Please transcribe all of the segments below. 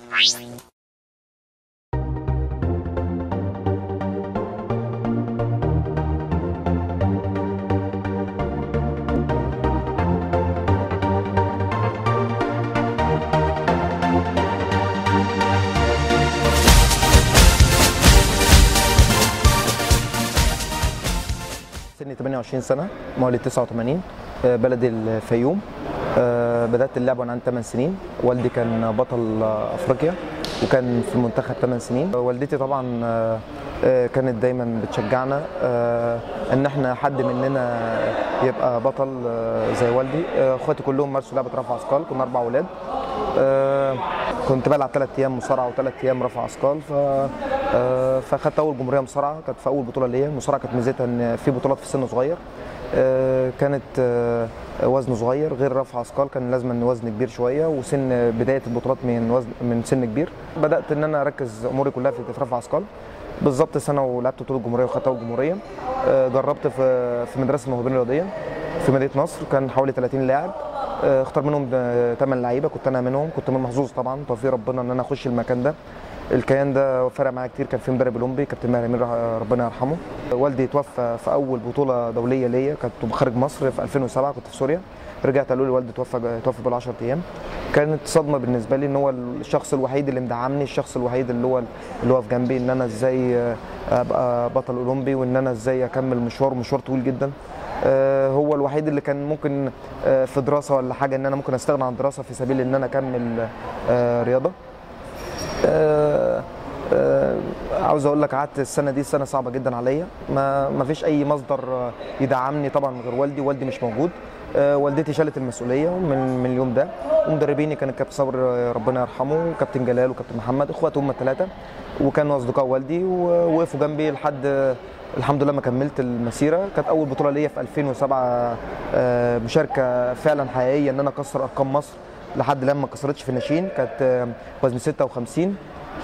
سني 28 سنة مواليد 89 آه، بلدي الفيوم آه، بدأت اللعب وأنا عندي 8 سنين والدي كان بطل آه، أفريقيا وكان في المنتخب 8 سنين والدتي طبعا آه، آه، كانت دايما بتشجعنا آه، ان احنا حد مننا يبقى بطل آه، زي والدي آه، اخواتي كلهم مارسوا لعبه رفع اثقال كنا اربع اولاد آه، كنت بلعب ثلاث ايام مصارعه وثلاث ايام رفع اثقال ف آه، فاخدت اول جمهوريه مصارعه كانت في اول بطوله ليا المصارعه كانت ميزتها ان في بطولات في سن صغير آه، كانت آه، وزن صغير غير رفع اثقال كان لازم ان وزن كبير شويه وسن بدايه البطولات من وزن من سن كبير بدات ان انا اركز اموري كلها في في رفع اثقال بالظبط سنه ولعبت بطوله الجمهوريه وخدت اول جمهوريه آه، جربت في في مدرسه الموهوبين الرياضيه في مدينه نصر كان حوالي 30 لاعب آه، اختار منهم 8 لعيبه كنت انا منهم كنت من محظوظ طبعا توفيق ربنا ان انا اخش المكان ده الكيان ده فرق معايا كتير كان في مدرب اولمبي كابتن ماهر امين رح- ربنا يرحمه والدي توفى في اول بطوله دوليه ليا كنت خارج مصر في 2007 كنت في سوريا رجعت قالوا لي والدي توفى توفى بقاله 10 ايام كانت صدمه بالنسبه لي ان هو الشخص الوحيد اللي مدعمني الشخص الوحيد اللي هو اللي هو في جنبي ان انا ازاي آه، ابقى بطل اولمبي وان انا ازاي اكمل مشوار مشوار طويل جدا آه، هو الوحيد اللي كان ممكن آه، في دراسه ولا حاجه ان انا ممكن استغنى عن الدراسه في سبيل ان انا اكمل آه، رياضه آه، آه، عاوز اقول لك قعدت السنه دي سنه صعبه جدا عليا ما ما فيش اي مصدر آه، يدعمني طبعا غير والدي والدي مش موجود آه، والدتي شالت المسؤوليه من من اليوم ده ومدربيني كان الكابتن صبر آه، ربنا يرحمه وكابتن جلال وكابتن محمد اخوات هم الثلاثه وكانوا اصدقاء والدي ووقفوا جنبي لحد آه، الحمد لله ما كملت المسيره كانت اول بطوله ليا في 2007 آه، مشاركه فعلا حقيقيه ان انا اكسر ارقام مصر لحد الان ما كسرتش في الناشئين كانت آه، وزن 56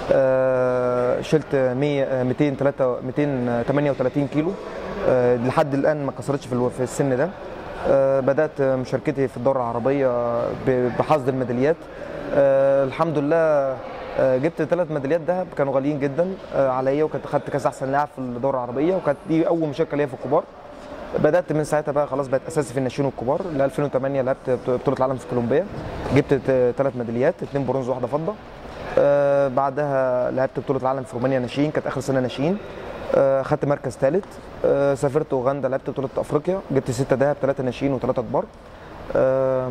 آه، شلت 100 آه، 203 238 كيلو آه، لحد الان ما كسرتش في الو- في السن ده آه، بدات مشاركتي في الدوره العربيه ب- بحصد الميداليات آه، الحمد لله آه، جبت ثلاث ميداليات ذهب كانوا غاليين جدا آه، عليا وكنت خدت كاس احسن لاعب في الدوره العربيه وكانت دي اول مشاركه ليا في الكبار بدات من ساعتها بقى خلاص بقت اساسي في الناشئين والكبار ل 2008 لعبت بطوله العالم في كولومبيا جبت ثلاث ميداليات اثنين برونز وواحده فضه آه بعدها لعبت بطوله العالم في رومانيا ناشئين كانت اخر سنه ناشئين آه خدت مركز ثالث آه سافرت اوغندا لعبت بطوله افريقيا جبت سته ذهب ثلاثه ناشئين وثلاثه كبار آه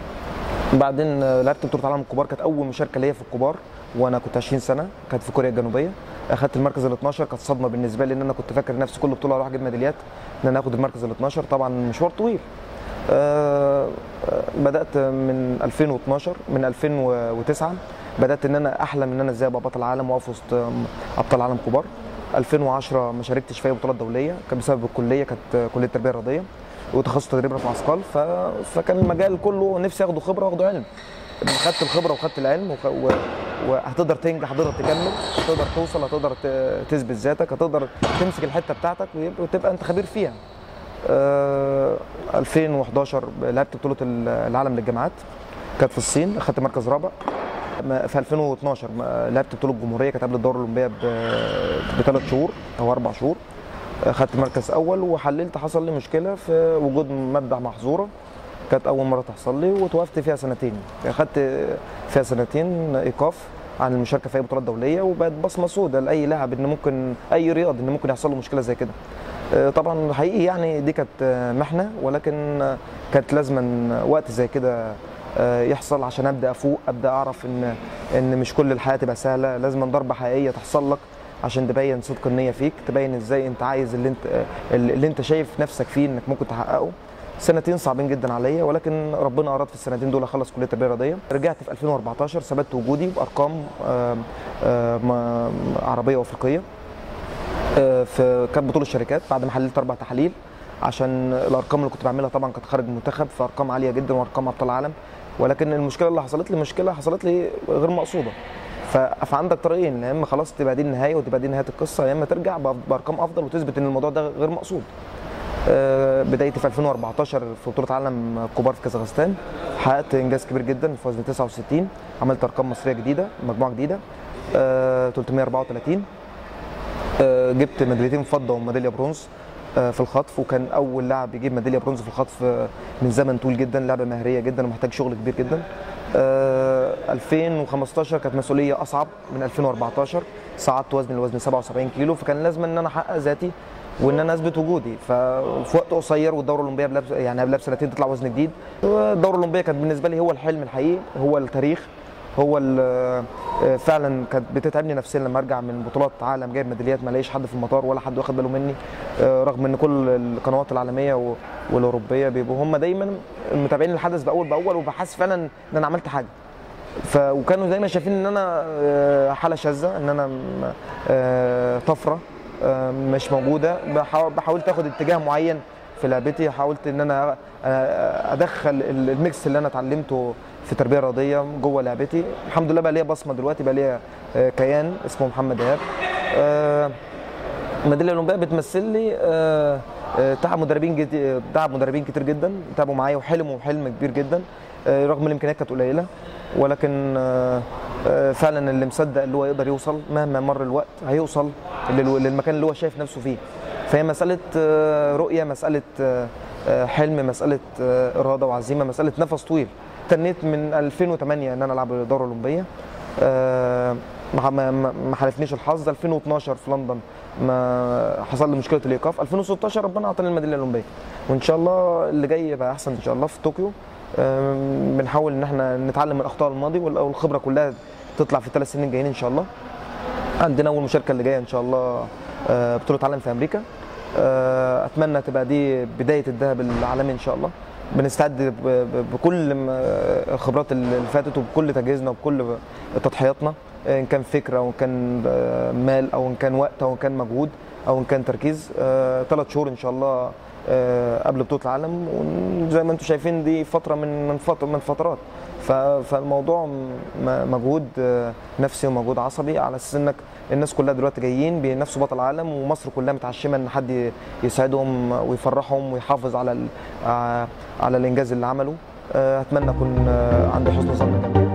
بعدين آه، لعبت بطوله العالم الكبار كانت اول مشاركه ليا في الكبار وانا كنت 20 سنه كانت في كوريا الجنوبيه اخدت المركز ال 12 كانت صدمه بالنسبه لي ان انا كنت فاكر نفسي كل بطوله اروح اجيب ميداليات ان انا اخد المركز ال 12 طبعا مشوار طويل آه، آه، بدات من 2012 من 2009 بدات ان انا احلم ان انا ازاي ابقى بطل عالم واقف وسط آم، ابطال عالم كبار 2010 ما شاركتش في اي بطولات دوليه كان بسبب الكليه كانت كليه التربيه الرياضيه وتخصص تدريب رفع اثقال ف... فكان المجال كله نفسي اخده خبره واخده علم خدت الخبره وخدت العلم وخ... و... وهتقدر تنجح هتقدر تكمل هتقدر توصل هتقدر ت... تثبت ذاتك هتقدر تمسك الحته بتاعتك ويب- وتبقى انت خبير فيها آه 2011 لعبت بطوله العالم للجامعات كانت في الصين اخدت مركز رابع ما- في 2012 ما- لعبت بطوله الجمهوريه كانت قبل الدوره الاولمبيه بثلاث شهور او اربع شهور خدت مركز اول وحللت حصل لي مشكله في وجود ماده محظوره كانت اول مره تحصل لي وتوقفت فيها سنتين خدت فيها سنتين ايقاف عن المشاركه في اي بطولات دوليه وبقت بصمه سوداء لاي لاعب ان ممكن اي رياضي ان ممكن يحصل له مشكله زي كده آه، طبعا حقيقي يعني دي كانت آه، محنه ولكن آه، كانت لازما وقت زي كده آه، يحصل عشان ابدا افوق ابدا اعرف ان ان مش كل الحياه تبقى سهله لازم ضربه حقيقيه تحصل لك عشان تبين صدق النيه فيك تبين ازاي انت عايز اللي انت آه، اللي انت شايف نفسك فيه انك ممكن تحققه سنتين صعبين جدا عليا ولكن ربنا اراد في السنتين دول اخلص كليه التربيه الرياضيه رجعت في 2014 ثبت وجودي بارقام آم، آم، عربيه وافريقيه آه، في كانت بطوله الشركات بعد ما حللت اربع تحاليل عشان الارقام اللي كنت بعملها طبعا كانت خارج المنتخب في ارقام عاليه جدا وارقام ابطال العالم ولكن المشكله اللي حصلت لي مشكله حصلت لي غير مقصوده ف- فعندك طريقين يا اما خلاص تبقى دي النهايه وتبقى دي نهايه القصه يا اما ترجع بأ- بارقام افضل وتثبت ان الموضوع ده غير مقصود آه، بدايتي في 2014 في بطوله عالم كبار في كازاخستان حققت انجاز كبير جدا في وزن 69 عملت ارقام مصريه جديده مجموعه جديده آه، 334 آه، جبت ميداليتين فضه وميداليه برونز آه، في الخطف وكان اول لاعب يجيب ميداليه برونز في الخطف آه، من زمن طويل جدا لعبه مهريه جدا ومحتاج شغل كبير جدا آه، 2015 كانت مسؤوليه اصعب من 2014 صعدت وزني لوزن 77 كيلو فكان لازم ان انا احقق ذاتي وان انا اثبت وجودي ففي وقت قصير والدوره الاولمبيه قبلها بس- يعني قبلها بسنتين تطلع وزن جديد الدوره الاولمبيه كانت بالنسبه لي هو الحلم الحقيقي هو التاريخ هو ال- آه، فعلا كانت بتتعبني نفسيا لما ارجع من بطولات عالم جايب ميداليات ما الاقيش حد في المطار ولا حد واخد باله مني آه، رغم ان كل القنوات العالميه و- والاوروبيه بيبقوا هم دايما متابعين الحدث باول باول وبحس فعلا ان انا عملت حاجه ف وكانوا دايما شايفين ان انا آه، حاله شاذه ان انا م- آه، طفره آه، مش موجوده بحاول بحاولت اخد اتجاه معين في لعبتي حاولت ان انا آه، ادخل ال- الميكس اللي انا اتعلمته في التربيه الرياضيه جوه لعبتي الحمد لله بقى ليا بصمه دلوقتي بقى ليا آه، كيان اسمه محمد ايهاب آه، الميداليه الاولمبيه بتمثل لي آه، آه، تعب مدربين جد... تعب مدربين كتير جدا تعبوا معايا وحلموا حلم كبير جدا آه، رغم الامكانيات كانت قليله ولكن آه، آه، فعلا اللي مصدق اللي هو يقدر يوصل مهما مر الوقت هيوصل لل- للمكان اللي هو شايف نفسه فيه فهي مساله آه، رؤيه مساله آه، آه، حلم مساله آه، اراده وعزيمه مساله نفس طويل تنيت من 2008 ان انا العب الدوره الاولمبيه آه، ما ما ما- ما حالفنيش الحظ 2012 في لندن ما حصل لي مشكله الايقاف 2016 ربنا اعطاني الميداليه الاولمبيه وان شاء الله اللي جاي يبقى احسن ان شاء الله في طوكيو آم، بنحاول ان احنا نتعلم من اخطاء الماضي وال- والخبره كلها تطلع في الثلاث سنين الجايين ان شاء الله عندنا اول مشاركه اللي جايه ان شاء الله آه، بطوله عالم في امريكا آه، اتمنى تبقى دي بدايه الذهب العالمي ان شاء الله بنستعد ب- ب- بكل م- الخبرات اللي فاتت وبكل تجهيزنا وبكل تضحياتنا ان كان فكره او ان كان آه، مال او ان كان وقت او ان كان مجهود او ان كان تركيز ثلاث شهور ان شاء الله آه، قبل بطوله العالم وزي ما انتم شايفين دي فتره من من فتره من فترات ف- فالموضوع م- مجهود آه، نفسي ومجهود عصبي على اساس انك الناس كلها دلوقتي جايين بينافسوا بطل العالم ومصر كلها متعشمه ان حد ي- يسعدهم ويفرحهم ويحافظ على ال- ع- على الانجاز اللي عمله آه، اتمنى اكون آه، عند حسن ظن الجميع